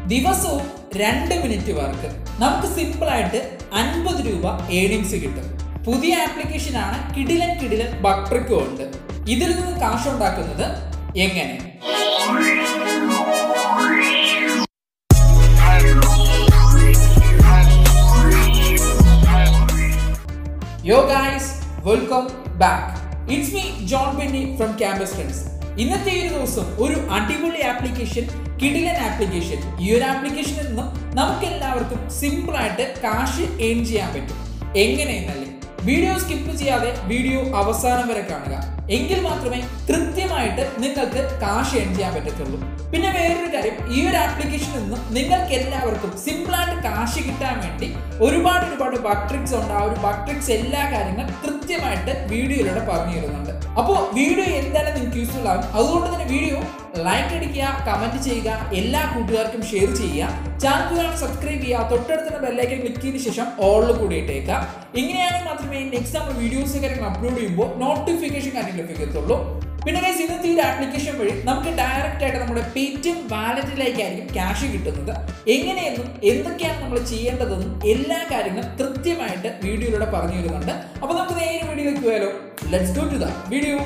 ദിവസവും രണ്ട് minute work നമുക്ക് സിമ്പിൾ ആയിട്ട് അൻപത് രൂപ ഏണിങ്സ് കിട്ടും പുതിയ ആപ്ലിക്കേഷൻ ആണ് കിടിലൻ കിടിലൻ ബക്ട്രിക്കും ഉണ്ട് ഇതിൽ നിന്ന് കാശ് ഉണ്ടാക്കുന്നത് എങ്ങനെ yo guys welcome back it's me John Benny from campus friends ഇന്നത്തെ ഈ ഒരു ദിവസം ഒരു അടിപൊളി ആപ്ലിക്കേഷൻ കിടിലൻ ആപ്ലിക്കേഷൻ ഈ ഒരു ആപ്ലിക്കേഷനിൽ നിന്നും നമുക്ക് എല്ലാവർക്കും സിമ്പിൾ ആയിട്ട് കാശ് ഏൺ ചെയ്യാൻ പറ്റും എങ്ങനെയെന്നല്ലേ വീഡിയോ സ്കിപ്പ് ചെയ്യാതെ വീഡിയോ അവസാനം വരെ കാണുക എങ്കിൽ മാത്രമേ കൃത്യമായിട്ട് നിങ്ങൾക്ക് കാശ് ഏൺ ചെയ്യാൻ പറ്റത്തുള്ളൂ പിന്നെ വേറൊരു കാര്യം ഈ ഒരു ആപ്ലിക്കേഷനിൽ നിന്നും നിങ്ങൾക്ക് എല്ലാവർക്കും സിമ്പിളായിട്ട് കാശ് കിട്ടാൻ വേണ്ടി ഒരുപാട് ഒരുപാട് ബക്ട്രിക്സ് ഉണ്ട് ആ ഒരു ബക്ട്രിക്സ് എല്ലാ കാര്യങ്ങളും കൃത്യമായിട്ട് വീഡിയോയിലൂടെ പറഞ്ഞു തരുന്നുണ്ട് അപ്പോൾ വീഡിയോ എന്തായാലും നിങ്ങൾക്ക് യൂസ്ഫുൾ ആകും അതുകൊണ്ട് തന്നെ വീഡിയോ ലൈക്ക് അടിക്കുക കമന്റ് ചെയ്യുക എല്ലാ കൂട്ടുകാർക്കും ഷെയർ ചെയ്യുക ചാനൽ സബ്സ്ക്രൈബ് ചെയ്യുക തൊട്ടടുത്തുള്ള ബെല്ലൈക്കൻ ക്ലിക്ക് ചെയ്ത ശേഷം ഓളിൽ കൂടി ഇട്ടേക്കുക ഇങ്ങനെയാണെങ്കിൽ മാത്രമേ നെക്സ്റ്റ് നമ്മൾ വീഡിയോസ് കാര്യങ്ങൾ അപ്ലോഡ് ചെയ്യുമ്പോൾ നോട്ടിഫിക്കേഷൻ കാര്യങ്ങൾ ലഭിക്കത്തുള്ളൂ പിന്നെ ഗൈസ് ഇന്നത്തെ ഈ ഒരു ആപ്ലിക്കേഷൻ വഴി നമുക്ക് ഡയറക്റ്റ് ആയിട്ട് നമ്മുടെ പേടിഎം വാലറ്റിലേക്കായിരിക്കും ക്യാഷ് കിട്ടുന്നത് എങ്ങനെയെന്നും എന്തൊക്കെയാണ് നമ്മൾ ചെയ്യേണ്ടതെന്നും എല്ലാ കാര്യങ്ങളും കൃത്യമായിട്ട് വീഡിയോയിലൂടെ പറഞ്ഞു തരുന്നുണ്ട് അപ്പോൾ നമുക്ക് നേരെ വീഡിയോയിലേക്ക് പോയാലോ let's go to the video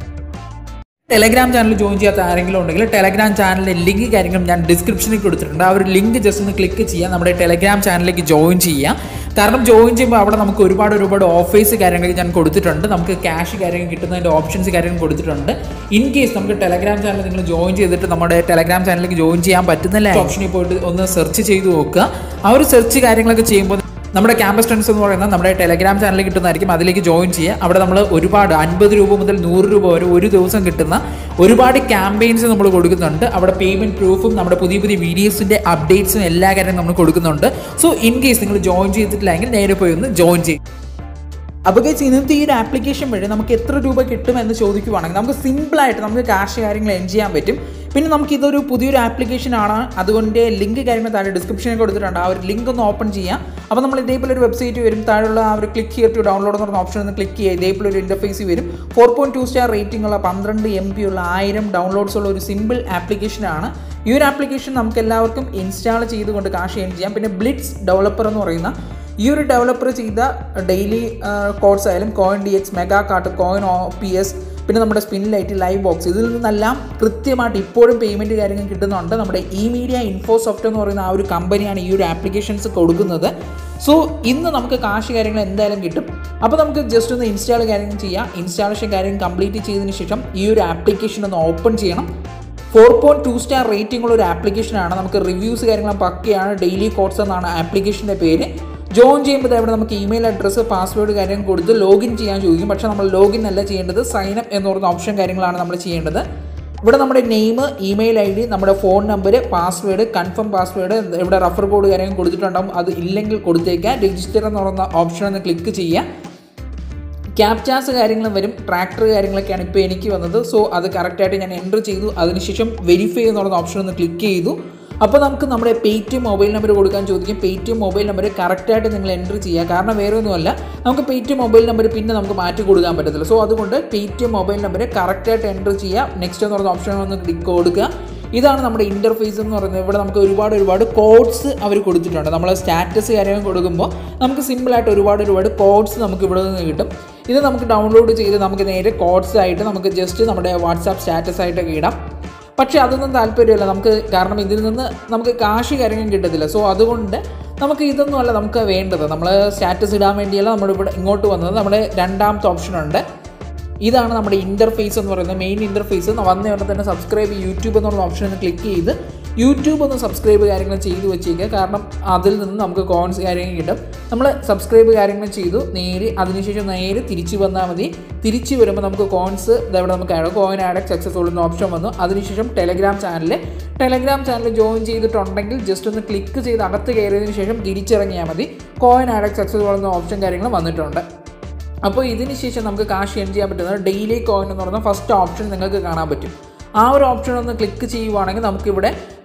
Telegram channel join ചെയ്യാത്ത ആരെങ്കിലും ഉണ്ടെങ്കിൽ ടെലഗ്രാം ചാനലിൻ്റെ ലിങ്ക് കാര്യങ്ങളും ഞാൻ ഡിസ്ക്രിപ്ഷനിൽ കൊടുത്തിട്ടുണ്ട് ആ ഒരു ലിങ്ക് ജസ്റ്റ് ഒന്ന് ക്ലിക്ക് ചെയ്യുക നമ്മുടെ ടെലഗ്രാം ചാനലിലേക്ക് ജോയിൻ ചെയ്യുക കാരണം ജോയിൻ ചെയ്യുമ്പോൾ അവിടെ നമുക്ക് ഒരുപാട് ഒരുപാട് ഓഫേഴ്സ് കാര്യങ്ങൾ ഞാൻ കൊടുത്തിട്ടുണ്ട് നമുക്ക് ക്യാഷ് കാര്യങ്ങൾ കിട്ടുന്നതിൻ്റെ ഓപ്ഷൻസ് കാര്യങ്ങൾ കൊടുത്തിട്ടുണ്ട് ഇൻ കേസ് നമുക്ക് ടെലഗ്രാം ചാനൽ നിങ്ങൾ ജോയിൻ ചെയ്തിട്ട് നമ്മുടെ ടെലഗ്രാം ചാനലിലേക്ക് ജോയിൻ ചെയ്യാൻ പറ്റുന്നില്ല ഓപ്ഷനിൽ പോയിട്ട് ഒന്ന് സെർച്ച് ചെയ്ത് നോക്കുക ആ ഒരു സെർച്ച് കാര്യങ്ങളൊക്കെ ചെയ്യുമ്പോൾ നമ്മുടെ ക്യാമ്പസ് ഫ്രണ്ട്സ് എന്ന് പറയുന്നത് നമ്മുടെ ടെലഗ്രാം ചാനലിൽ കിട്ടുന്നതായിരിക്കും അതിലേക്ക് ജോയിൻ ചെയ്യുക അവിടെ നമ്മൾ ഒരുപാട് അൻപത് രൂപ മുതൽ നൂറ് രൂപ വരെ ഒരു ദിവസം കിട്ടുന്ന ഒരുപാട് ക്യാമ്പയിൻസ് നമ്മൾ കൊടുക്കുന്നുണ്ട് അവിടെ പേയ്മെൻറ്റ് പ്രൂഫും നമ്മുടെ പുതിയ പുതിയ വീഡിയോസിൻ്റെ അപ്ഡേറ്റ്സും എല്ലാ കാര്യവും നമ്മൾ കൊടുക്കുന്നുണ്ട് സോ ഇൻ കേസ് നിങ്ങൾ ജോയിൻ ചെയ്തിട്ടില്ലെങ്കിൽ നേരെ പോയി ഒന്ന് ജോയിൻ ചെയ്യും അപ്പോൾ ഗൈസ് ഇന്നത്തെ ഈ ഒരു ആപ്ലിക്കേഷൻ വഴി നമുക്ക് എത്ര രൂപ കിട്ടുമെന്ന് ചോദിക്കുവാണെങ്കിൽ നമുക്ക് സിമ്പിളായിട്ട് നമുക്ക് കാശ് കാര്യങ്ങൾ എൻ ചെയ്യാൻ പറ്റും പിന്നെ നമുക്ക് ഇതൊരു പുതിയൊരു ആപ്ലിക്കേഷൻ ആണ് അതുകൊണ്ട് ലിങ്ക് കാര്യങ്ങൾ താഴെ ഡിസ്ക്രിപ്ഷനിൽ കൊടുത്തിട്ടുണ്ട് ആ ഒരു ലിങ്ക് ഒന്ന് ഓപ്പൺ ചെയ്യാം അപ്പോൾ നമ്മൾ ഇതേപോലെ ഒരു വെബ്സൈറ്റ് വരും താഴെയുള്ള ആ ഒരു ക്ലിക്ക് ഹിയർ ടു ഡൗൺലോഡ് എന്ന് പറഞ്ഞ ഓപ്ഷൻ ഒന്ന് ക്ലിക്ക് ചെയ്യുക ഇതേപോലെ ഒരു ഇൻ്റർഫേസ് വരും four point two star rating ഉള്ള പന്ത്രണ്ട് എം പി ഉള്ള ആയിരം ഡൗൺലോഡ്സ് ഉള്ള ഒരു സിമ്പിൾ ആപ്ലിക്കേഷനാണ് ഈ ഒരു ആപ്ലിക്കേഷൻ നമുക്ക് എല്ലാവർക്കും ഇൻസ്റ്റാൾ ചെയ്തുകൊണ്ട് കാശ് ഏൺ ചെയ്യാം പിന്നെ ബ്ലിറ്റ്സ് ഡെവലപ്പർ എന്ന് പറയുന്ന ഈ ഒരു ഡെവലപ്പർ ചെയ്ത ഡെയിലി കോഡ്സ് ആയാലും coin D X mega cart coin O P S പിന്നെ നമ്മുടെ സ്പിൻ ലൈറ്റ് ലൈവ് ബോക്സ് ഇതിൽ നിന്നെല്ലാം കൃത്യമായിട്ട് ഇപ്പോഴും പേയ്മെൻറ്റ് കാര്യങ്ങൾ കിട്ടുന്നുണ്ട് നമ്മുടെ ഇ മീഡിയ ഇൻഫോ സോഫ്റ്റ് എന്ന് പറയുന്ന ആ ഒരു കമ്പനിയാണ് ഈ ഒരു ആപ്ലിക്കേഷൻസ് കൊടുക്കുന്നത് സോ ഇന്ന് നമുക്ക് കാശ് കാര്യങ്ങൾ എന്തായാലും കിട്ടും അപ്പോൾ നമുക്ക് ജസ്റ്റ് ഒന്ന് ഇൻസ്റ്റാൾ കാര്യങ്ങൾ ചെയ്യാം ഇൻസ്റ്റാളേഷൻ കാര്യം കംപ്ലീറ്റ് ചെയ്തതിന് ശേഷം ഈ ഒരു ആപ്ലിക്കേഷൻ ഒന്ന് ഓപ്പൺ ചെയ്യണം four point two star rating ഉള്ള ഒരു ആപ്ലിക്കേഷനാണ് നമുക്ക് റിവ്യൂസ് കാര്യങ്ങളും പക്കയാണ് ഡെയിലി കോഡ്സ് എന്നാണ് ആപ്ലിക്കേഷൻ്റെ പേര് ജോയിൻ ചെയ്യുമ്പോൾ അവിടെ നമുക്ക് ഇമെയിൽ അഡ്രസ്സ് പാസ്വേഡ് കാര്യം കൊടുത്ത് ലോഗിൻ ചെയ്യാൻ ചോദിക്കും പക്ഷേ നമ്മൾ ലോഗിൻ അല്ല ചെയ്യേണ്ടത് സൈൻ അപ്പ് എന്ന് പറയുന്ന ഓപ്ഷൻ കാര്യങ്ങളാണ് നമ്മൾ ചെയ്യേണ്ടത് ഇവിടെ നമ്മുടെ നെയിം ഇമെയിൽ ഐ ഡി നമ്മുടെ phone number password confirm password ഇവിടെ റഫർ കോഡ് കാര്യം കൊടുത്തിട്ടുണ്ടാകും അത് ഇല്ലെങ്കിൽ കൊടുത്തേക്കുക രജിസ്റ്റർ എന്ന് പറയുന്ന ഓപ്ഷൻ ഒന്ന് ക്ലിക്ക് ചെയ്യുക ക്യാപ്ചാസ് കാര്യങ്ങളും വരും ട്രാക്ടർ കാര്യങ്ങളൊക്കെയാണ് ഇപ്പോൾ എനിക്ക് വന്നത് സോ അത് കറക്റ്റായിട്ട് ഞാൻ എൻ്റർ ചെയ്തു അതിനുശേഷം വെരിഫൈ എന്ന് പറയുന്ന ഓപ്ഷൻ ഒന്ന് ക്ലിക്ക് ചെയ്തു അപ്പോൾ നമുക്ക് നമ്മുടെ പേടിഎം മൊബൈൽ നമ്പർ കൊടുക്കാൻ ചോദിക്കും പേടിഎം മൊബൈൽ നമ്പർ കറക്റ്റായിട്ട് നിങ്ങൾ എൻ്റർ ചെയ്യുക കാരണം വേറെ ഒന്നുമല്ല നമുക്ക് പേടിഎം മൊബൈൽ നമ്പർ പിന്നെ നമുക്ക് മാറ്റി കൊടുക്കാൻ പറ്റത്തില്ല സോ അതുകൊണ്ട് പേടിഎം മൊബൈൽ നമ്പർ കറക്റ്റായിട്ട് എൻ്റർ ചെയ്യുക നെക്സ്റ്റ് എന്ന് പറയുന്ന ഓപ്ഷൻ ഒന്ന് ക്ലിക്ക് കൊടുക്കുക ഇതാണ് നമ്മുടെ ഇൻ്റർഫേസ് എന്ന് പറയുന്നത് ഇവിടെ നമുക്ക് ഒരുപാട് ഒരുപാട് കോഡ്സ് അവർ കൊടുത്തിട്ടുണ്ട് നമ്മൾ സ്റ്റാറ്റസ് കാര്യങ്ങൾ കൊടുക്കുമ്പോൾ നമുക്ക് സിമ്പിളായിട്ട് ഒരുപാട് ഒരുപാട് കോഡ്സ് നമുക്ക് ഇവിടെ നിന്ന് കിട്ടും ഇത് നമുക്ക് ഡൗൺലോഡ് ചെയ്ത് നമുക്ക് നേരെ കോഡ്സ് ആയിട്ട് നമുക്ക് ജസ്റ്റ് നമ്മുടെ വാട്സാപ്പ് സ്റ്റാറ്റസ് ആയിട്ടൊക്കെ ഇടാം പക്ഷേ അതൊന്നും താല്പര്യമില്ല നമുക്ക് കാരണം ഇതിൽ നിന്ന് നമുക്ക് കാശ് കാര്യങ്ങൾ കിട്ടത്തില്ല സോ അതുകൊണ്ട് നമുക്ക് ഇതൊന്നുമല്ല നമുക്ക് വേണ്ടത് നമ്മൾ സ്റ്റാറ്റസ് ഇടാൻ വേണ്ടിയല്ല നമ്മളിവിടെ ഇങ്ങോട്ട് വന്നത് നമ്മുടെ രണ്ടാമത്തെ ഓപ്ഷനുണ്ട് ഇതാണ് നമ്മുടെ ഇൻ്റർഫേസ് എന്ന് പറയുന്നത് മെയിൻ ഇൻ്റർഫേസ് വന്ന ഉടനെ തന്നെ സബ്സ്ക്രൈബ് യൂട്യൂബ് എന്നുള്ള ഓപ്ഷൻ ഒന്ന് ക്ലിക്ക് ചെയ്ത് യൂട്യൂബ് ഒന്ന് സബ്സ്ക്രൈബ് കാര്യങ്ങൾ ചെയ്ത് വെച്ചേക്കുക കാരണം അതിൽ നിന്ന് നമുക്ക് കോൺസ് കാര്യങ്ങൾ കിട്ടും നമ്മൾ സബ്സ്ക്രൈബ് കാര്യങ്ങൾ ചെയ്തു നേരെ അതിനുശേഷം നേരെ തിരിച്ചു വന്നാൽ മതി തിരിച്ചു വരുമ്പോൾ നമുക്ക് കോൺസ് ഇതവിടെ നമുക്ക് ആഡ് കോയിൻ ആഡ് സക്സസ്ഫുൾ എന്ന ഓപ്ഷൻ വന്നു അതിനുശേഷം Telegram channel Telegram channel join ചെയ്തിട്ടുണ്ടെങ്കിൽ ജസ്റ്റ് ഒന്ന് ക്ലിക്ക് ചെയ്ത് അകത്ത് കയറിയതിന് ശേഷം തിരിച്ചിറങ്ങിയാൽ മതി കോയിൻ ആഡ് സക്സസ്ഫുൾ എന്ന ഓപ്ഷൻ കാര്യങ്ങൾ വന്നിട്ടുണ്ട് അപ്പോൾ ഇതിന് ശേഷം നമുക്ക് കാശ് എൻ ചെയ്യാൻ പറ്റുന്നത് ഡെയിലി കോയിൻ എന്ന് പറയുന്ന ഫസ്റ്റ് ഓപ്ഷൻ നിങ്ങൾക്ക് കാണാൻ പറ്റും ആ ഒരു ഓപ്ഷൻ ഒന്ന് ക്ലിക്ക് ചെയ്യുവാണെങ്കിൽ നമുക്കിവിടെ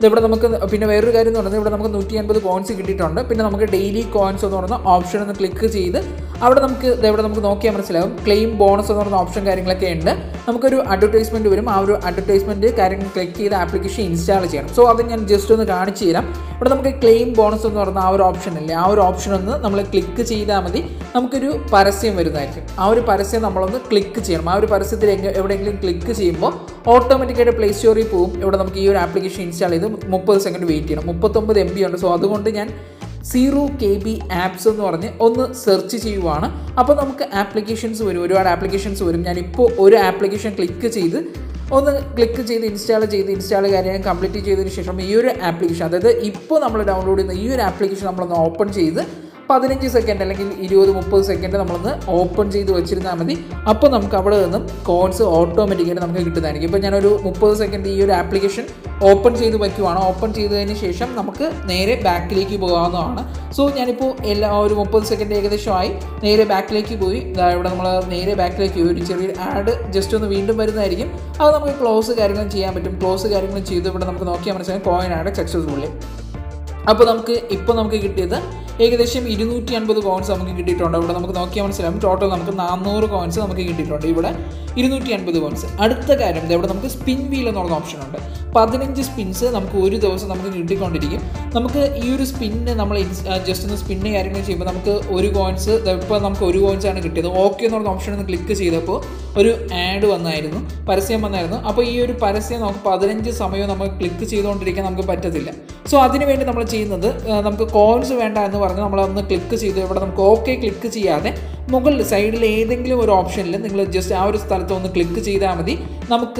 ഇവിടെ നമുക്ക് പിന്നെ വേറൊരു കാര്യം എന്ന് പറയുന്നത് ഇവിടെ നമുക്ക് നൂറ്റി അൻപത് കോയിൻസ് കിട്ടിയിട്ടുണ്ട് പിന്നെ നമുക്ക് ഡെയിലി കോയിൻസ് എന്ന് പറയുന്ന ഓപ്ഷൻ ഒന്ന് ക്ലിക്ക് ചെയ്ത് അവിടെ നമുക്ക് ദേ ഇവിടെ നമുക്ക് നോക്കിയാൽ മനസ്സിലാവും ക്ലെയിം ബോണസ് എന്ന് പറയുന്ന ഓപ്ഷൻ കാര്യങ്ങളൊക്കെ ഉണ്ട് നമുക്കൊരു അഡ്വർടൈസ്മെൻറ്റ് വരും ആ ഒരു അഡ്വർടൈസ്മെൻറ്റ് കാര്യങ്ങൾ ക്ലിക്ക് ചെയ്ത് ആപ്ലിക്കേഷൻ ഇൻസ്റ്റാൾ ചെയ്യണം സോ അത് ഞാൻ ജസ്റ്റ് ഒന്ന് കാണിച്ചു തരാം ഇവിടെ നമുക്ക് ക്ലെയിം ബോണസ് എന്ന് പറയുന്ന ആ ഒരു ഓപ്ഷൻ ഇല്ലേ ആ ഒരു ഓപ്ഷൻ ഒന്ന് നമ്മൾ ക്ലിക്ക് ചെയ്താൽ മതി നമുക്കൊരു പരസ്യം വരുന്നതായിരിക്കും ആ ഒരു പരസ്യം നമ്മളൊന്ന് ക്ലിക്ക് ചെയ്യണം ആ ഒരു പരസ്യത്തിൽ എങ്ങ എവിടെയെങ്കിലും ക്ലിക്ക് ചെയ്യുമ്പോൾ ഓട്ടോമാറ്റിക്കായിട്ട് പ്ലേ സ്റ്റോറിൽ പോകും ഇവിടെ നമുക്ക് ഈ ഒരു ആപ്ലിക്കേഷൻ ഇൻസ്റ്റാൾ ചെയ്ത് മുപ്പത് സെക്കൻഡ് വെയിറ്റ് ചെയ്യണം മുപ്പത്തൊമ്പത് എം ബി ഉണ്ട് സോ അതുകൊണ്ട് ഞാൻ സീറോ കെ ബി ആപ്സ് എന്ന് പറഞ്ഞ് ഒന്ന് സെർച്ച് ചെയ്യുവാണ് അപ്പോൾ നമുക്ക് ആപ്ലിക്കേഷൻസ് വരും ഒരുപാട് ആപ്ലിക്കേഷൻസ് വരും ഞാനിപ്പോൾ ഒരു ആപ്ലിക്കേഷൻ ക്ലിക്ക് ചെയ്ത് ഒന്ന് ക്ലിക്ക് ചെയ്ത് ഇൻസ്റ്റാൾ ചെയ്ത് ഇൻസ്റ്റാൾ കാര്യം കംപ്ലീറ്റ് ചെയ്തതിന് ശേഷം ഈ ഒരു ആപ്ലിക്കേഷൻ അതായത് ഇപ്പോൾ നമ്മൾ ഡൗൺലോഡ് ചെയ്യുന്ന ഈ ഒരു ആപ്ലിക്കേഷൻ നമ്മളൊന്ന് ഓപ്പൺ ചെയ്ത് പതിനഞ്ച് സെക്കൻഡ് അല്ലെങ്കിൽ ഇരുപത് മുപ്പത് സെക്കൻഡ് നമ്മളൊന്ന് ഓപ്പൺ ചെയ്ത് വെച്ചിരുന്നാൽ മതി അപ്പോൾ നമുക്ക് അവിടെ നിന്നും കോൺസ് ഓട്ടോമാറ്റിക്കായിട്ട് നമുക്ക് കിട്ടുന്നതായിരിക്കും ഇപ്പോൾ ഞാനൊരു മുപ്പത് സെക്കൻഡ് ഈ ഒരു ആപ്ലിക്കേഷൻ ഓപ്പൺ ചെയ്ത് വയ്ക്കുവാണ് ഓപ്പൺ ചെയ്തതിന് ശേഷം നമുക്ക് നേരെ ബാക്കിലേക്ക് പോകാവുന്നതാണ് സോ ഞാനിപ്പോൾ എല്ലാ ഒരു മുപ്പത് സെക്കൻഡ് ഏകദേശമായി നേരെ ബാക്കിലേക്ക് പോയി ദാ ഇവിടെ നമ്മൾ നേരെ ബാക്കിലേക്ക് പോയി ഒരു ചെറിയ ആഡ് ജസ്റ്റ് ഒന്ന് വീണ്ടും വരുന്നതായിരിക്കും അത് നമുക്ക് ക്ലോസ് കാര്യങ്ങളും ചെയ്യാൻ പറ്റും ക്ലോസ് കാര്യങ്ങളും ചെയ്ത് ഇവിടെ നമുക്ക് നോക്കിയാൽ മനസ്സിലാവും കോയിൻ ആഡ് സക്സസ്ഫുള്ളി അപ്പോൾ നമുക്ക് ഇപ്പോൾ നമുക്ക് കിട്ടിയത് ഏകദേശം ഇരുന്നൂറ്റി അൻപത് കോയിൻസ് നമുക്ക് കിട്ടിയിട്ടുണ്ട് ഇവിടെ നമുക്ക് നോക്കിയാൽ മനസ്സിലാവും ടോട്ടൽ നമുക്ക് നാനൂറ് കോയിൻസ് നമുക്ക് കിട്ടിയിട്ടുണ്ട് ഇവിടെ ഇരുന്നൂറ്റി അൻപത് കോയിൻസ് അടുത്ത കാര്യം ദേ ഇവിടെ നമുക്ക് സ്പിൻ വീൽ എന്ന് പറഞ്ഞ ഓപ്ഷൻ ഉണ്ട് പതിനഞ്ച് സ്പിൻസ് നമുക്ക് ഒരു ദിവസം നമുക്ക് കിട്ടിക്കൊണ്ടിരിക്കും നമുക്ക് ഈ ഒരു സ്പിന്ന് നമ്മൾ ജസ്റ്റ് ഒന്ന് സ്പിന്ന് കാര്യങ്ങൾ ചെയ്യുമ്പോൾ നമുക്ക് ഒരു കോയിൻസ് ഇപ്പോൾ നമുക്ക് ഒരു കോയിൻസ് ആണ് കിട്ടിയത് ഓക്കെ എന്ന് പറഞ്ഞ ഓപ്ഷൻ ഒന്ന് ക്ലിക്ക് ചെയ്തപ്പോൾ ഒരു ആഡ് വന്നായിരുന്നു പരസ്യം വന്നായിരുന്നു അപ്പോൾ ഈ ഒരു പരസ്യം നമുക്ക് പതിനഞ്ച് സമയം നമുക്ക് ക്ലിക്ക് ചെയ്തുകൊണ്ടിരിക്കാൻ നമുക്ക് പറ്റത്തില്ല സോ അതിന് വേണ്ടി നമ്മൾ ചെയ്യുന്നത് ആ, നമുക്ക് കോയിൻസ് വേണ്ട എന്ന് പറഞ്ഞ് നമ്മളൊന്ന് ക്ലിക്ക് ചെയ്ത് ഇവിടെ നമുക്ക് ഓക്കെ ക്ലിക്ക് ചെയ്യാതെ മുകളിൽ സൈഡിൽ ഏതെങ്കിലും ഒരു ഓപ്ഷനിൽ നിങ്ങൾ ജസ്റ്റ് ആ ഒരു സ്ഥലത്ത് ഒന്ന് ക്ലിക്ക് ചെയ്താൽ മതി നമുക്ക്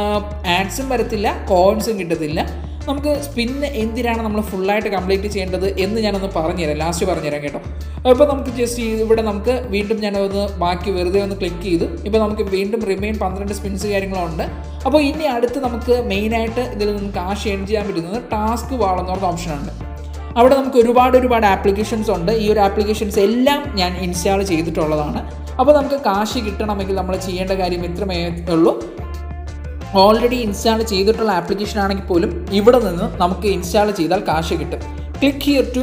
ആഡ്സും വരത്തില്ല കോയിൻസും കിട്ടത്തില്ല നമുക്ക് സ്പിന്ന് എന്തിനാണ് നമ്മൾ ഫുള്ളായിട്ട് കംപ്ലീറ്റ് ചെയ്യേണ്ടത് എന്ന് ഞാനൊന്ന് പറഞ്ഞുതരാം ലാസ്റ്റ് പറഞ്ഞുതരാം കേട്ടോ അപ്പോൾ നമുക്ക് ജസ്റ്റ് ഇവിടെ നമുക്ക് വീണ്ടും ഞാനൊന്ന് ബാക്കി വെറുതെ ഒന്ന് ക്ലിക്ക് ചെയ്തു ഇപ്പോൾ നമുക്ക് വീണ്ടും റിമെയിൻ പന്ത്രണ്ട് സ്പിൻസ് കാര്യങ്ങളുണ്ട് അപ്പോൾ ഇനി അടുത്ത് നമുക്ക് മെയിനായിട്ട് ഇതിൽ നമുക്ക് കാശ് ഏൺ ചെയ്യാൻ പറ്റുന്നത് ടാസ്ക് വാളെന്ന് പറഞ്ഞ ഓപ്ഷനുണ്ട് അവിടെ നമുക്ക് ഒരുപാട് ഒരുപാട് ആപ്ലിക്കേഷൻസ് ഉണ്ട് ഈ ഒരു ആപ്ലിക്കേഷൻസ് എല്ലാം ഞാൻ ഇൻസ്റ്റാൾ ചെയ്തിട്ടുള്ളതാണ് അപ്പോൾ നമുക്ക് കാശ് കിട്ടണമെങ്കിൽ നമ്മൾ ചെയ്യേണ്ട കാര്യം ഇത്രമേ ഉള്ളൂ ഓൾറെഡി ഇൻസ്റ്റാൾ ചെയ്തിട്ടുള്ള ആപ്ലിക്കേഷൻ ആണെങ്കിൽ പോലും ഇവിടെ നിന്ന് നമുക്ക് ഇൻസ്റ്റാൾ ചെയ്താൽ കാശ് കിട്ടും click here to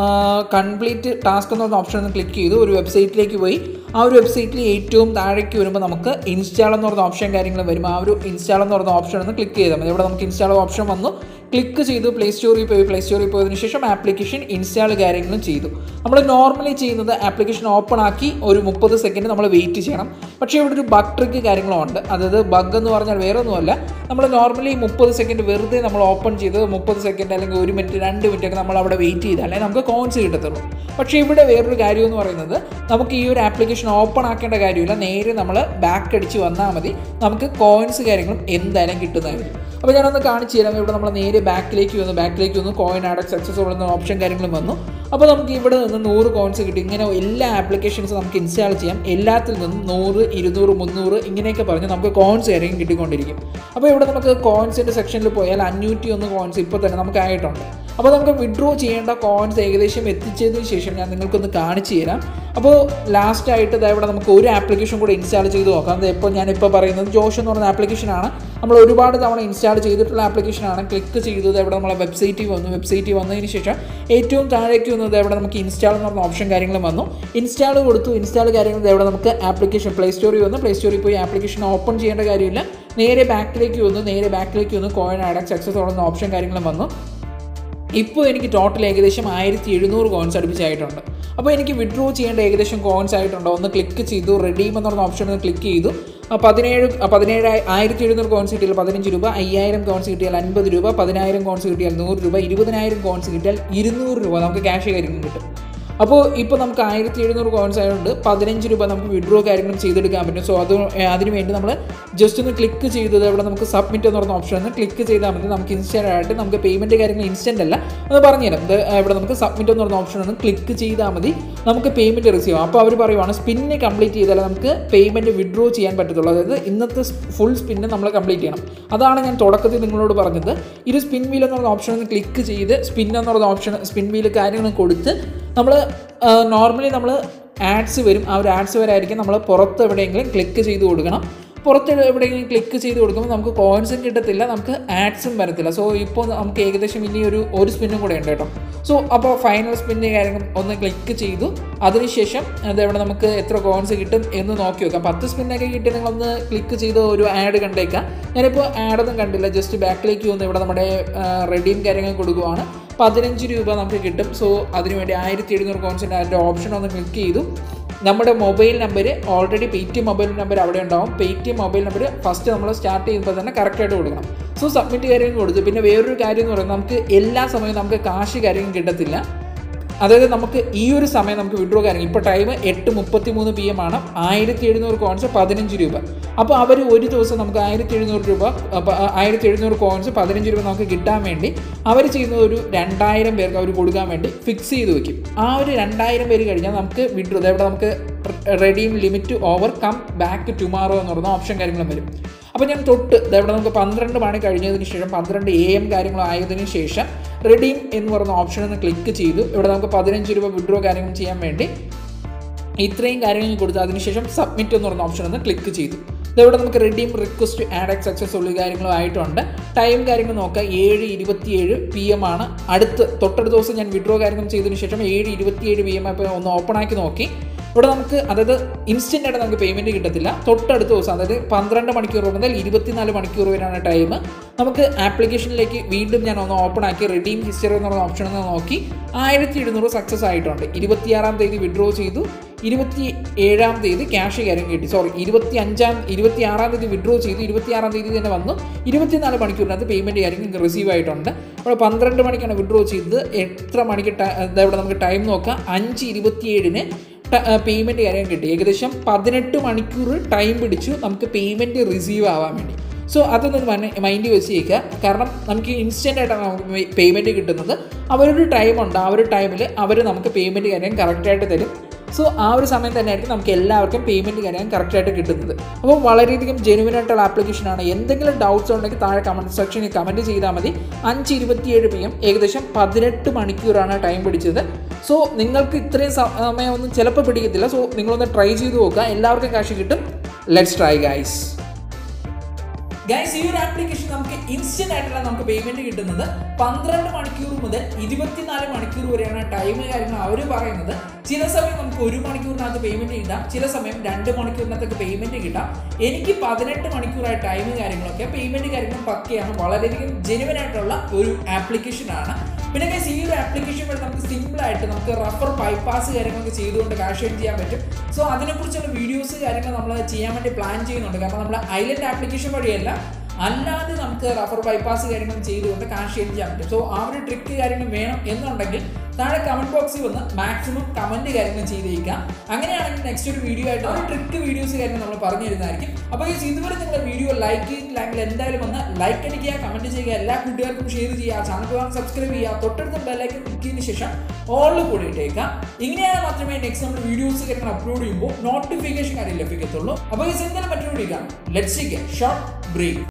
complete task എന്ന് പറഞ്ഞ ഓപ്ഷൻ ഒന്ന് ക്ലിക്ക് ചെയ്തു ഒരു വെബ്സൈറ്റിലേക്ക് പോയി ആ ഒരു വെബ്സൈറ്റിൽ ഏറ്റവും താഴേക്ക് വരുമ്പോൾ നമുക്ക് ഇൻസ്റ്റാൾ എന്ന് പറഞ്ഞ ഓപ്ഷൻ കാര്യങ്ങൾ വരും ആ ഒരു ഇൻസ്റ്റാൾ എന്ന് പറഞ്ഞ ഓപ്ഷൻ ഒന്ന് ക്ലിക്ക് ചെയ്താൽ മതി ഇവിടെ നമുക്ക് ഇൻസ്റ്റാൾ ഓപ്ഷൻ വന്നു ക്ലിക്ക് ചെയ്തു പ്ലേ സ്റ്റോറിൽ പോയി പ്ലേ സ്റ്റോറിൽ പോയതിനു ശേഷം ആപ്ലിക്കേഷൻ ഇൻസ്റ്റാൾ കാര്യങ്ങളും ചെയ്തു നമ്മൾ നോർമലി ചെയ്യുന്നത് ആപ്ലിക്കേഷൻ ഓപ്പൺ ആക്കി ഒരു മുപ്പത് സെക്കൻഡ് നമ്മൾ വെയിറ്റ് ചെയ്യണം പക്ഷേ ഇവിടെ ഒരു ബഗ് ട്രിക്ക് കാര്യങ്ങളും ഉണ്ട് അതായത് ബഗ് എന്ന് പറഞ്ഞാൽ വേറെ ഒന്നുമല്ല നമ്മൾ നോർമലി മുപ്പത് സെക്കൻഡ് വെറുതെ നമ്മൾ ഓപ്പൺ ചെയ്ത് മുപ്പത് സെക്കൻഡ് അല്ലെങ്കിൽ ഒരു മിനിറ്റ് രണ്ട് മിനിറ്റ് ഒക്കെ നമ്മൾ അവിടെ വെയിറ്റ് ചെയ്താലേ നമുക്ക് കോയിൻസ് കിട്ടത്തുള്ളൂ പക്ഷേ ഇവിടെ വേറൊരു കാര്യം എന്ന് പറയുന്നത് നമുക്ക് ഈ ഒരു ആപ്ലിക്കേഷൻ ഓപ്പൺ ആക്കേണ്ട കാര്യമില്ല നേരെ നമ്മൾ ബാക്ക് അടിച്ച് വന്നാൽ മതി നമുക്ക് കോയിൻസ് കാര്യങ്ങളും എന്തായാലും കിട്ടുന്നതായിരിക്കും അപ്പോൾ ഞാനൊന്ന് കാണിച്ചു തരാം ഇവിടെ നമ്മൾ നേരെ ബാക്കിലേക്ക് വന്നു ബാക്കിലേക്ക് വന്നു കോയിൻ ആഡ് സക്സസ്ഫുൾ എന്ന ഓപ്ഷൻ കാര്യങ്ങളും വന്നു അപ്പോൾ നമുക്ക് ഇവിടെ നിന്ന് നൂറ് കോയിൻസ് കിട്ടി ഇങ്ങനെ എല്ലാ ആപ്ലിക്കേഷൻസും നമുക്ക് ഇൻസ്റ്റാൾ ചെയ്യാം എല്ലാത്തിൽ നിന്നും നൂറ് ഇരുന്നൂറ് മുന്നൂറ് ഇങ്ങനെയൊക്കെ പറഞ്ഞ് നമുക്ക് കോയിൻസ് കാര്യം കിട്ടിക്കൊണ്ടിരിക്കും അപ്പോൾ ഇവിടെ നമുക്ക് കോയിൻസിൻ്റെ സെക്ഷനിൽ പോയാൽ അഞ്ഞൂറ്റി ഒന്ന് കോയിൻസ് ഇപ്പോൾ തന്നെ നമുക്ക് ആയിട്ടുണ്ട് അപ്പോൾ നമുക്ക് വിഡ്രോ ചെയ്യേണ്ട കോയിൻസ് ഏകദേശം എത്തിച്ചതിന് ശേഷം ഞാൻ നിങ്ങൾക്കൊന്ന് കാണിച്ചു തരാം അപ്പോൾ ലാസ്റ്റായിട്ട് ഇതാ ഇവിടെ നമുക്ക് ഒരു ആപ്ലിക്കേഷൻ കൂടെ ഇൻസ്റ്റാൾ ചെയ്ത് നോക്കാം അത് ഇപ്പോൾ ഞാനിപ്പോൾ പറയുന്നത് ജോഷ് എന്ന് പറയുന്ന ആപ്ലിക്കേഷനാണ് നമ്മൾ ഒരുപാട് തവണ ഇൻസ്റ്റാൾ ചെയ്തിട്ടുള്ള ആപ്ലിക്കേഷനാണ് ക്ലിക്ക് ചെയ്തത് ഇവിടെ നമ്മളെ വെബ്സൈറ്റിൽ വന്നു വെബ്സൈറ്റിൽ വന്നതിന് ശേഷം ഏറ്റവും താഴേക്ക് വന്നത് ഇവിടെ നമുക്ക് ഇൻസ്റ്റാൾ എന്ന് പറഞ്ഞ ഓപ്ഷൻ കാര്യങ്ങളും വന്നു ഇൻസ്റ്റാൾ കൊടുത്തു ഇൻസ്റ്റാൾ കാര്യങ്ങൾ ഇവിടെ നമുക്ക് ആപ്ലിക്കേഷൻ പ്ലേ സ്റ്റോറിൽ വന്നു പ്ലേ സ്റ്റോറിൽ പോയി ആപ്ലിക്കേഷൻ ഓപ്പൺ ചെയ്യേണ്ട കാര്യമില്ല നേരെ ബാക്കിലേക്ക് വന്നു നേരെ ബാക്കിലേക്ക് വന്നു കോയിൻ ആഡ് സക്സസ് ആവുന്ന ഓപ്ഷൻ കാര്യങ്ങളും വന്നു ഇപ്പോൾ എനിക്ക് ടോട്ടൽ ഏകദേശം ആയിരത്തി എഴുന്നൂറ് കോയിൻസ് അടുപ്പിച്ചായിട്ടുണ്ട് അപ്പോൾ എനിക്ക് വിഡ്രോ ചെയ്യേണ്ട ഏകദേശം കോയിൻസ് ആയിട്ടുണ്ടോ ഒന്ന് ക്ലിക്ക് ചെയ്തു റെഡീം എന്ന് പറഞ്ഞ ഓപ്ഷൻ ഒന്ന് ക്ലിക്ക് ചെയ്തു ആ പതിനേഴ് ആ പതിനേഴ് ആയിരത്തി എഴുന്നൂറ് കോയിൻസ് കിട്ടിയാൽ പതിനഞ്ച് രൂപ അയ്യായിരം കോയിൻസ് കിട്ടിയാൽ അൻപത് രൂപ പതിനായിരം കോയിൻസ് കിട്ടിയാൽ നൂറ് രൂപ ഇരുപതിനായിരം കോയിൻസ് കിട്ടിയാൽ ഇരുന്നൂറ് രൂപ നമുക്ക് ക്യാഷ് കാര്യങ്ങളും കിട്ടും അപ്പോൾ ഇപ്പോൾ നമുക്ക് ആയിരത്തി എഴുന്നൂറ് കോയിൻസ് ആയതുകൊണ്ട് പതിനഞ്ച് രൂപ നമുക്ക് വിഡ്രോ കാര്യങ്ങളും ചെയ്തെടുക്കാൻ പറ്റും സോ അത് അതിന് വേണ്ടി നമ്മൾ ജസ്റ്റ് ഒന്ന് ക്ലിക്ക് ചെയ്തത് അവിടെ നമുക്ക് സബ്മിറ്റ് എന്ന് പറഞ്ഞ ഓപ്ഷൻ ഒന്ന് ക്ലിക്ക് ചെയ്താൽ മതി നമുക്ക് ഇൻസ്റ്റൻ്റ് ആയിട്ട് നമുക്ക് പേയ്മെൻറ്റ് കാര്യങ്ങൾ ഇൻസ്റ്റൻ്റ് അല്ല അത് പറഞ്ഞുതരാം ഇത് ഇവിടെ നമുക്ക് സബ്മിറ്റ് എന്ന് പറഞ്ഞ ഓപ്ഷൻ ഒന്ന് ക്ലിക്ക് ചെയ്താൽ മതി നമുക്ക് പേയ്മെൻറ്റ് റിസീവ് ആവും അപ്പോൾ അവർ പറയുവാണ് സ്പിന്ന് കംപ്ലീറ്റ് ചെയ്താലേ നമുക്ക് പേയ്മെൻറ്റ് വിഡ്രോ ചെയ്യാൻ പറ്റത്തുള്ളൂ അതായത് ഇന്നത്തെ ഫുൾ സ്പിന്ന് നമ്മൾ കംപ്ലീറ്റ് ചെയ്യണം അതാണ് ഞാൻ തുടക്കത്തിൽ നിങ്ങളോട് പറഞ്ഞത് ഈ ഒരു സ്പിൻ വീൽ എന്ന് പറഞ്ഞ ഓപ്ഷൻ ഒന്ന് ക്ലിക്ക് ചെയ്ത് സ്പിൻ എന്ന് പറഞ്ഞ ഓപ്ഷൻ സ്പിൻ വീൽ കാര്യങ്ങൾ കൊടുത്ത് നമ്മൾ നോർമലി നമ്മൾ ആഡ്സ് വരും ആ ഒരു ആഡ്സ് വരായിരിക്കും നമ്മൾ പുറത്ത് എവിടെയെങ്കിലും ക്ലിക്ക് ചെയ്ത് കൊടുക്കണം പുറത്ത് എവിടെയെങ്കിലും ക്ലിക്ക് ചെയ്ത് കൊടുക്കുമ്പോൾ നമുക്ക് കോയിൻസും കിട്ടത്തില്ല നമുക്ക് ആഡ്സും വരത്തില്ല സോ ഇപ്പോൾ നമുക്ക് ഏകദേശം ഇനി ഒരു ഒരു സ്പിന്നും കൂടെ ഉണ്ട് കേട്ടോ സോ അപ്പോൾ ഫൈനൽ സ്പിന്നിൻ്റെ കാര്യങ്ങൾ ഒന്ന് ക്ലിക്ക് ചെയ്തു അതിനുശേഷം അതെവിടെ നമുക്ക് എത്ര കോയിൻസ് കിട്ടും എന്ന് നോക്കി നോക്കാം പത്ത് സ്പിന്നൊക്കെ കിട്ടി നിങ്ങളൊന്ന് ക്ലിക്ക് ചെയ്ത് ഒരു ആഡ് കണ്ടേക്കാം ഞാനിപ്പോൾ ആഡൊന്നും കണ്ടില്ല ജസ്റ്റ് ബാക്കിലേക്ക് വന്ന് ഇവിടെ നമ്മുടെ റെഡീം കാര്യങ്ങൾ കൊടുക്കുവാണ് പതിനഞ്ച് രൂപ നമുക്ക് കിട്ടും സോ അതിനുവേണ്ടി ആയിരത്തി എഴുന്നൂറ് കോയിൻസിൻ്റെ അതിൻ്റെ ഓപ്ഷൻ ഒന്ന് ക്ലിക്ക് ചെയ്തു നമ്മുടെ mobile number already Paytm mobile number അവിടെ ഉണ്ടാവും പേയ്റ്റിഎം മൊബൈൽ നമ്പർ ഫസ്റ്റ് നമ്മൾ സ്റ്റാർട്ട് ചെയ്യുമ്പോൾ തന്നെ കറക്റ്റായിട്ട് കൊടുക്കണം സോ സബ്മിറ്റ് കാര്യം കൊടുത്തു പിന്നെ വേറൊരു കാര്യം എന്ന് പറയുന്നത് നമുക്ക് എല്ലാ സമയവും നമുക്ക് കാശ് കാര്യം കിട്ടത്തില്ല അതായത് നമുക്ക് ഈ ഒരു സമയം നമുക്ക് വിഡ്രോ കാര്യം ഇപ്പോൾ ടൈം എട്ട് മുപ്പത്തി മൂന്ന് പി എം ആണ് ആയിരത്തി എഴുന്നൂറ് കോയിൻസ് പതിനഞ്ച് രൂപ അപ്പോൾ അവർ ഒരു ദിവസം നമുക്ക് ആയിരത്തി എഴുന്നൂറ് രൂപ അപ്പോൾ ആയിരത്തി എഴുന്നൂറ് കോയിൻസ് പതിനഞ്ച് രൂപ നമുക്ക് കിട്ടാൻ വേണ്ടി അവർ ചെയ്യുന്നത് ഒരു രണ്ടായിരം പേർക്ക് അവർ കൊടുക്കാൻ വേണ്ടി ഫിക്സ് ചെയ്ത് വെക്കും ആ ഒരു രണ്ടായിരം പേര് കഴിഞ്ഞാൽ നമുക്ക് വിഡ്രോ അതായത് നമുക്ക് redeem limit over come back tomorrow എന്ന് പറയുന്ന ഓപ്ഷൻ കാര്യങ്ങളും വരും അപ്പോൾ ഞാൻ തൊട്ട് ഇവിടെ നമുക്ക് പന്ത്രണ്ട് മണി കഴിഞ്ഞതിന് ശേഷം പന്ത്രണ്ട് എ എം കാര്യങ്ങളും ആയതിനു ശേഷം റെഡീം എന്ന് പറയുന്ന ഓപ്ഷൻ ഒന്ന് ക്ലിക്ക് ചെയ്തു ഇവിടെ നമുക്ക് പതിനഞ്ച് രൂപ വിഡ്രോ കാര്യങ്ങൾ ചെയ്യാൻ വേണ്ടി ഇത്രയും കാര്യങ്ങൾ കൊടുത്ത് അതിനുശേഷം സബ്മിറ്റ് എന്ന് പറയുന്ന ഓപ്ഷൻ ഒന്ന് ക്ലിക്ക് ചെയ്തു ഇതവിടെ നമുക്ക് റെഡീം റിക്വസ്റ്റ് ആഡ് ആക്ട് സക്സസ്ഫുൾ കാര്യങ്ങളും ആയിട്ടുണ്ട് ടൈം കാര്യങ്ങൾ നോക്കാം ഏഴ് ഇരുപത്തിയേഴ് പി എം ആണ് അടുത്ത് തൊട്ടടുത്ത ദിവസം ഞാൻ വിഡ്രോ കാര്യങ്ങൾ ചെയ്തതിന് ശേഷം ഏഴ് ഇരുപത്തിയേഴ് പി എം അപ്പോൾ ഒന്ന് ഓപ്പൺ ആക്കി നോക്കി ഇവിടെ നമുക്ക് അതായത് ഇൻസ്റ്റൻ്റ് ആയിട്ട് നമുക്ക് പേയ്മെൻറ്റ് കിട്ടത്തില്ല തൊട്ടടുത്ത ദിവസം അതായത് പന്ത്രണ്ട് മണിക്കൂർ മുതൽ ഇരുപത്തിനാല് മണിക്കൂർ വരെയാണ് ടൈം നമുക്ക് ആപ്ലിക്കേഷനിലേക്ക് വീണ്ടും ഞാൻ ഒന്ന് ഓപ്പൺ ആക്കി റെഡീം ഹിസ്റ്ററി എന്ന് പറയുന്ന ഓപ്ഷൻ ഒന്ന് നോക്കി ആയിരത്തി എഴുന്നൂറ് സക്സസ് ആയിട്ടുണ്ട് ഇരുപത്തിയാറാം തീയതി വിഡ്രോ ചെയ്തു ഇരുപത്തി ഏഴാം തീയതി ക്യാഷ് കാര്യം കിട്ടി സോറി ഇരുപത്തി അഞ്ചാം ഇരുപത്തി ആറാം തീയതി വിഡ്രോ ചെയ്തു ഇരുപത്തി ആറാം തീയതി തന്നെ വന്നു ഇരുപത്തിനാല് മണിക്കൂറിനകത്ത് പേയ്മെൻറ്റ് കാര്യം റിസീവ് ആയിട്ടുണ്ട് ഇവിടെ പന്ത്രണ്ട് മണിക്കാണ് വിഡ്രോ ചെയ്തത് എത്ര മണിക്ക് ഇവിടെ നമുക്ക് ടൈം നോക്കാം അഞ്ച് ഇരുപത്തിയേഴിന് പേയ്മെൻറ്റ് കാര്യം കിട്ടി ഏകദേശം പതിനെട്ട് മണിക്കൂർ ടൈം പിടിച്ചു നമുക്ക് പേയ്മെൻറ്റ് റിസീവ് ആവാൻ വേണ്ടി സോ അതൊന്ന് മൈൻഡ് വെച്ചേക്കുക കാരണം നമുക്ക് ഇൻസ്റ്റൻ്റ് ആയിട്ടാണ് നമുക്ക് പേയ്മെൻറ്റ് കിട്ടുന്നത് അവരൊരു ടൈമുണ്ട് ആ ഒരു ടൈമിൽ അവർ നമുക്ക് പേയ്മെൻറ്റ് കാര്യം കറക്റ്റായിട്ട് തരും സോ ആ ഒരു സമയം തന്നെ ആയിരിക്കും നമുക്ക് എല്ലാവർക്കും പേയ്മെൻറ്റ് കാര്യം കറക്റ്റായിട്ട് കിട്ടുന്നത് അപ്പോൾ വളരെയധികം ജെനുവിൻ ആയിട്ടുള്ള ആപ്ലിക്കേഷനാണ് എന്തെങ്കിലും ഡൗട്ട്സ് ഉണ്ടെങ്കിൽ താഴെ കമൻറ്റ് സെക്ഷനിൽ കമൻറ്റ് ചെയ്താൽ മതി അഞ്ച് ഇരുപത്തിയേഴ് പി എം ഏകദേശം പതിനെട്ട് മണിക്കൂറാണ് ടൈം പിടിച്ചത് സോ നിങ്ങൾക്ക് ഇത്രയും സമയമൊന്നും ചിലപ്പോൾ പിടിക്കത്തില്ല സോ നിങ്ങളൊന്ന് ട്രൈ ചെയ്ത് നോക്കുക എല്ലാവർക്കും കാശ് കിട്ടും ലെറ്റ്സ് ട്രൈ ഗൈസ് ഗൈസ് ഈ ഒരു ആപ്ലിക്കേഷൻ നമുക്ക് ഇൻസ്റ്റന്റ് ആയിട്ടുള്ള നമുക്ക് പേയ്മെന്റ് കിട്ടുന്നത് പന്ത്രണ്ട് മണിക്കൂർ മുതൽ ഇരുപത്തിനാല് മണിക്കൂർ വരെയാണ് ടൈം കാര്യങ്ങൾ അവർ പറയുന്നത് ചില സമയം നമുക്ക് ഒരു മണിക്കൂറിനകത്ത് പേയ്മെന്റ് കിട്ടാം ചില സമയം രണ്ട് മണിക്കൂറിനകത്തൊക്കെ പേയ്മെന്റ് കിട്ടാം എനിക്ക് പതിനെട്ട് മണിക്കൂറായ ടൈം കാര്യങ്ങളൊക്കെ പേയ്മെന്റ് കാര്യങ്ങളും പക്കയാണ് വളരെയധികം ജെനുവൻ ആയിട്ടുള്ള ഒരു ആപ്ലിക്കേഷൻ ആണ് പിന്നെ ഗൈസ് ഈ ഒരു ആപ്ലിക്കേഷൻ വഴി നമുക്ക് സിമ്പിൾ ആയിട്ട് നമുക്ക് റഫർ ബൈപ്പാസ് കാര്യങ്ങളൊക്കെ ചെയ്തുകൊണ്ട് കാഷ് ഏൺ ചെയ്യാൻ പറ്റും സോ അതിനെക്കുറിച്ചുള്ള വീഡിയോസ് കാര്യങ്ങൾ നമ്മൾ ചെയ്യാൻ വേണ്ടി പ്ലാൻ ചെയ്യുന്നുണ്ട് കാരണം നമ്മൾ ഐലൻഡ് ആപ്ലിക്കേഷൻ വഴിയല്ല അല്ലാതെ നമുക്ക് റഫർ ബൈപ്പാസ് കാര്യങ്ങൾ ചെയ്തുകൊണ്ട് കാഷ് ഏൺ ചെയ്യാൻ പറ്റും സോ ആ ഒരു ട്രിക്ക് കാര്യങ്ങൾ വേണം എന്നുണ്ടെങ്കിൽ താഴെ കമന്റ് ബോക്സിൽ വന്ന് മാക്സിമം കമന്റ് കാര്യങ്ങൾ ചെയ്തേക്കാം അങ്ങനെയാണെങ്കിൽ നെക്സ്റ്റ് ഒരു വീഡിയോ ആയിട്ട് ഒരു ട്രിക്ക് വീഡിയോസ് കാര്യങ്ങൾ നമ്മൾ പറഞ്ഞു തരുന്നതായിരിക്കും അപ്പോൾ ഈ ഇതുവരെ നിങ്ങളുടെ വീഡിയോ ലൈക്ക് ചെയ്തില്ലെങ്കിൽ എന്തായാലും വന്ന് ലൈക്ക് അടിക്കുക കമന്റ് ചെയ്യുക എല്ലാ കൂട്ടുകാർക്കും ഷെയർ ചെയ്യുക ചാനൽ സബ്സ്ക്രൈബ് ചെയ്യുക തൊട്ടടുത്ത ബെല്ലൈക്കൻ ക്ലിക്ക് ചെയ്തതിന് ശേഷം ഓളിൽ കൂടി ഇട്ടേക്കാം ഇങ്ങനെയാണ് മാത്രമേ നെക്സ്റ്റ് നമ്മൾ വീഡിയോസ് കാര്യങ്ങൾ അപ്ലോഡ് ചെയ്യുമ്പോൾ നോട്ടിഫിക്കേഷൻ കാര്യം ലഭിക്കത്തുള്ളൂ അപ്പോൾ ഈ എന്തായാലും മറ്റൊരു വീഡിയോ കാണാം ലെറ്റ്സ് ഷോർട്ട് ബ്രേക്ക്